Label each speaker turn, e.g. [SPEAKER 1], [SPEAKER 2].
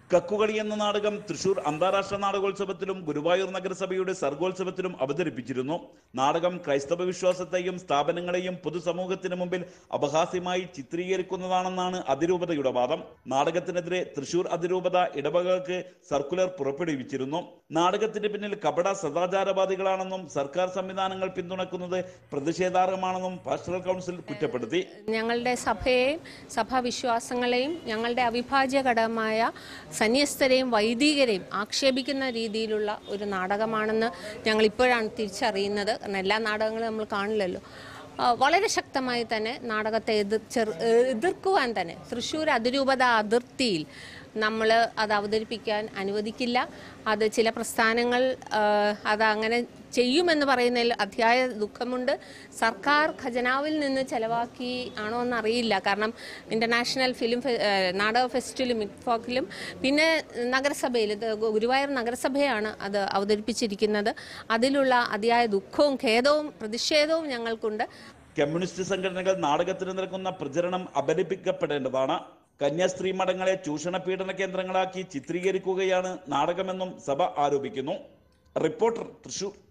[SPEAKER 1] കക്കുകളി എന്ന നാടകം തൃശൂർ അന്താരാഷ്ട്ര നാടകോത്സവത്തിലും ഗുരുവായൂർ നഗരസഭയുടെ സർഗോത്സവത്തിലും അവതരിപ്പിച്ചിരുന്നു നാടകം ക്രൈസ്തവ വിശ്വാസത്തെയും സ്ഥാപനങ്ങളെയും പൊതുസമൂഹത്തിന് മുമ്പിൽ അപഹാസ്യമായി ചിത്രീകരിക്കുന്നതാണെന്നാണ് അതിരൂപതയുടെ വാദം നാടകത്തിനെതിരെ തൃശൂർ അതിരൂപത ഇടവകൾക്ക് സർക്കുലർ പുറപ്പെടുവിച്ചിരുന്നു നാടകത്തിന് പിന്നിൽ കപട സദാചാരവാദികളാണെന്നും സർക്കാർ സംവിധാനങ്ങൾ പിന്തുണക്കുന്നത് പ്രതിഷേധാർഹമാണെന്നും പാസ്റ്ററൽ കൗൺസിൽ കുറ്റപ്പെടുത്തി
[SPEAKER 2] ഞങ്ങളുടെ സഭയെയും സഭാവിശ്വാസങ്ങളെയും ഞങ്ങളുടെ അവിഭാജ്യ ഘടകമായ സന്യസ്തരെയും വൈദികരെയും ആക്ഷേപിക്കുന്ന രീതിയിലുള്ള ഒരു നാടകമാണെന്ന് ഞങ്ങൾ ഇപ്പോഴാണ് തിരിച്ചറിയുന്നത് കാരണം എല്ലാ നാടകങ്ങളും നമ്മൾ കാണില്ലല്ലോ ആ, വളരെ ശക്തമായി തന്നെ നാടകത്തെ എതിർ ചെറു എതിർക്കുവാൻ തന്നെ തൃശ്ശൂർ അതിരൂപത അതിർത്തിയിൽ നമ്മൾ അത് അവതരിപ്പിക്കാൻ അനുവദിക്കില്ല അത് ചില പ്രസ്ഥാനങ്ങൾ ആ, അത് അങ്ങനെ ചെയ്യുമെന്ന് പറയുന്നതിൽ അതിയായ ദുഃഖമുണ്ട് സർക്കാർ ഖജനാവിൽ നിന്ന് ചെലവാക്കി ആണോ എന്നറിയില്ല കാരണം ഇൻ്റർനാഷണൽ ഫിലിം ഫെ- ആ, നാടക ഫെസ്റ്റിലും മിക്ഫോക്കിലും പിന്നെ നഗരസഭയിൽ ഇത് ഗുരുവായൂർ നഗരസഭയാണ് അത് അവതരിപ്പിച്ചിരിക്കുന്നത് അതിലുള്ള അതിയായ ദുഃഖവും ഖേദവും പ്രതിഷേധവും ഞങ്ങൾക്കുണ്ട്
[SPEAKER 1] കമ്മ്യൂണിസ്റ്റ് സംഘടനകൾ നാടകത്തിന് നൽകുന്ന പ്രചരണം അപലപിക്കപ്പെടേണ്ടതാണ് കന്യാസ്ത്രീ മഠങ്ങളെ ചൂഷണ പീഡന കേന്ദ്രങ്ങളാക്കി ചിത്രീകരിക്കുകയാണ് നാടകമെന്നും സഭ ആരോപിക്കുന്നു റിപ്പോർട്ടർ തൃശൂർ